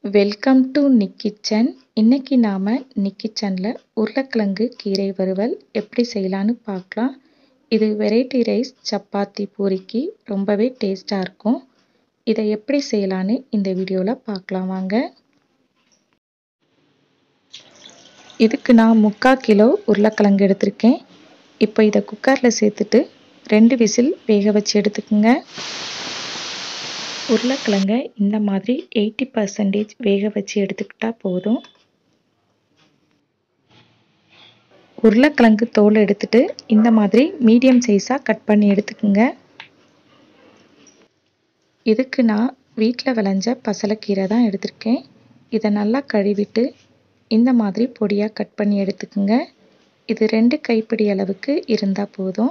welcome to Nick kitchen இன்னைக்கு நாம் நிக் கிச்சனில் உருளைக்கிழங்கு கீரை வறுவல் எப்படி செய்யலான்னு பார்க்கலாம் இது வெரைட்டி ரைஸ் சப்பாத்தி பூரிக்கு ரொம்பவே டேஸ்ட்டாக இருக்கும் இதை எப்படி செய்யலான்னு இந்த வீடியோவில் பார்க்கலாம் வாங்க இதுக்கு நான் முக்கால் கிலோ உருளைக்கிழங்கு எடுத்திருக்கேன் இப்போ இதை குக்கரில் சேர்த்துட்டு ரெண்டு விசில் வேக வச்சு எடுத்துக்கோங்க உருளைக்கிழங்க இந்த மாதிரி எயிட்டி பர்சன்டேஜ் வேக வச்சு எடுத்துக்கிட்டால் போதும் உருளைக்கிழங்கு தோல் எடுத்துட்டு இந்த மாதிரி மீடியம் சைஸாக கட் பண்ணி எடுத்துக்கோங்க இதுக்கு நான் வீட்டில் விளைஞ்ச பசலைக்கீரை தான் எடுத்திருக்கேன் இதை நல்லா கழுவிட்டு இந்த மாதிரி பொடியாக கட் பண்ணி எடுத்துக்கோங்க இது ரெண்டு கைப்பிடி அளவுக்கு இருந்தால் போதும்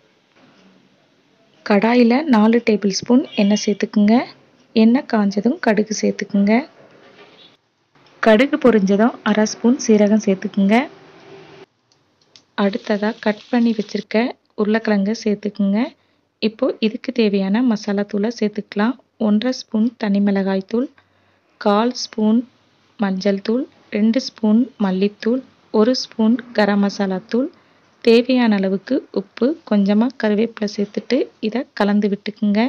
கடாயில் நாலு டேபிள் ஸ்பூன் எண்ணெய் சேர்த்துக்குங்க எண்ணெய் காஞ்சதும் கடுகு சேர்த்துக்குங்க கடுகு பொரிஞ்சதும் அரை ஸ்பூன் சீரகம் சேர்த்துக்குங்க அடுத்ததாக கட் பண்ணி வச்சுருக்க உருளைக்கிழங்கு சேர்த்துக்குங்க இப்போது இதுக்கு தேவையான மசாலா தூளை சேர்த்துக்கலாம் ஒன்றரை ஸ்பூன் தனி மிளகாய் தூள் கால் ஸ்பூன் மஞ்சள் தூள் ரெண்டு ஸ்பூன் மல்லித்தூள் ஒரு ஸ்பூன் கரம் மசாலா தூள் தேவையான அளவுக்கு உப்பு கொஞ்சமாக கருவேப்பிலை சேர்த்துட்டு இதை கலந்து விட்டுக்குங்க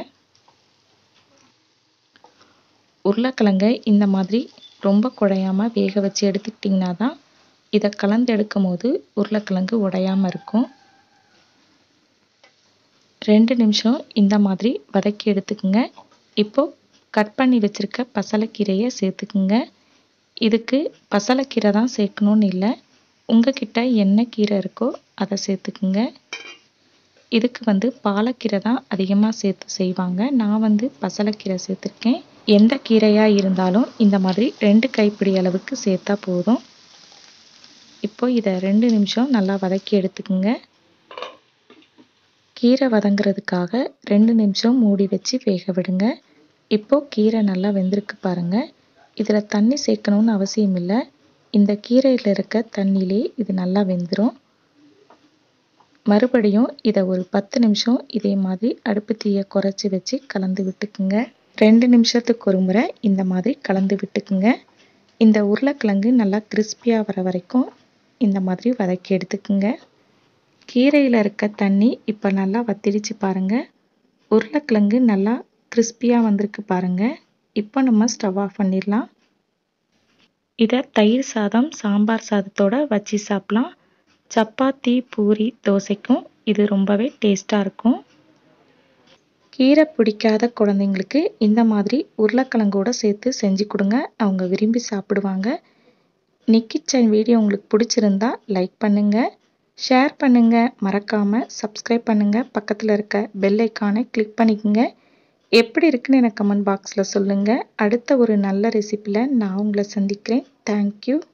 உருளைக்கிழங்க இந்த மாதிரி ரொம்ப குழையாமல் வேக வச்சு எடுத்துக்கிட்டிங்கன்னா தான் இதை கலந்து எடுக்கும் போது உருளைக்கிழங்கு உடையாமல் இருக்கும் ரெண்டு நிமிஷம் இந்த மாதிரி வதக்கி எடுத்துக்குங்க இப்போது கட் பண்ணி வச்சுருக்க பசலைக்கீரையை சேர்த்துக்குங்க இதுக்கு பசலைக்கீரை தான் சேர்க்கணுன்னு இல்லை உங்ககிட்ட என்ன கீரை இருக்கோ அதை சேர்த்துக்குங்க இதுக்கு வந்து பாலக்கீரை தான் அதிகமாக சேர்த்து செய்வாங்க நான் வந்து பசலைக்கீரை சேர்த்துருக்கேன் எந்த கீரையாக இருந்தாலும் இந்த மாதிரி ரெண்டு கைப்பிடி அளவுக்கு சேர்த்தா போதும் இப்போ இதை ரெண்டு நிமிஷம் நல்லா வதக்கி எடுத்துக்குங்க கீரை வதங்குறதுக்காக ரெண்டு நிமிஷம் மூடி வச்சு வேக விடுங்க இப்போது கீரை நல்லா வெந்திருக்கு பாருங்கள் இதில் தண்ணி சேர்க்கணுன்னு அவசியம் இல்லை இந்த கீரையில் இருக்க தண்ணியிலே இது நல்லா வெந்துடும் மறுபடியும் இதை ஒரு பத்து நிமிஷம் இதே மாதிரி அடுப்பு தீயை குறைச்சி வச்சு கலந்து விட்டுக்குங்க ரெண்டு நிமிஷத்துக்கு ஒரு முறை இந்த மாதிரி கலந்து விட்டுக்குங்க இந்த உருளைக்கிழங்கு நல்லா கிறிஸ்பியாக வர வரைக்கும் இந்த மாதிரி வதக்கி எடுத்துக்குங்க கீரையில் இருக்க தண்ணி இப்போ நல்லா வத்திடுச்சு பாருங்கள் உருளைக்கிழங்கு நல்லா கிறிஸ்பியாக வந்திருக்கு பாருங்கள் இப்போ நம்ம ஸ்டவ் ஆஃப் பண்ணிடலாம் இதை தயிர் சாதம் சாம்பார் சாதத்தோடு வச்சு சாப்பிட்லாம் சப்பாத்தி பூரி தோசைக்கும் இது ரொம்பவே டேஸ்ட்டாக இருக்கும் கீரை பிடிக்காத குழந்தைங்களுக்கு இந்த மாதிரி உருளைக்கிழங்கோட சேர்த்து செஞ்சு கொடுங்க அவங்க விரும்பி சாப்பிடுவாங்க நிக்கிச்சன் வீடியோ உங்களுக்கு பிடிச்சிருந்தா லைக் பண்ணுங்கள் ஷேர் பண்ணுங்கள் மறக்காமல் சப்ஸ்கிரைப் பண்ணுங்கள் பக்கத்தில் இருக்க பெல் ஐக்கானை கிளிக் பண்ணிக்கோங்க எப்படி இருக்குன்னு எனக்கு கமெண்ட் பாக்ஸில் சொல்லுங்கள் அடுத்த ஒரு நல்ல ரெசிப்பியில் நான் உங்களை சந்திக்கிறேன் தேங்க்யூ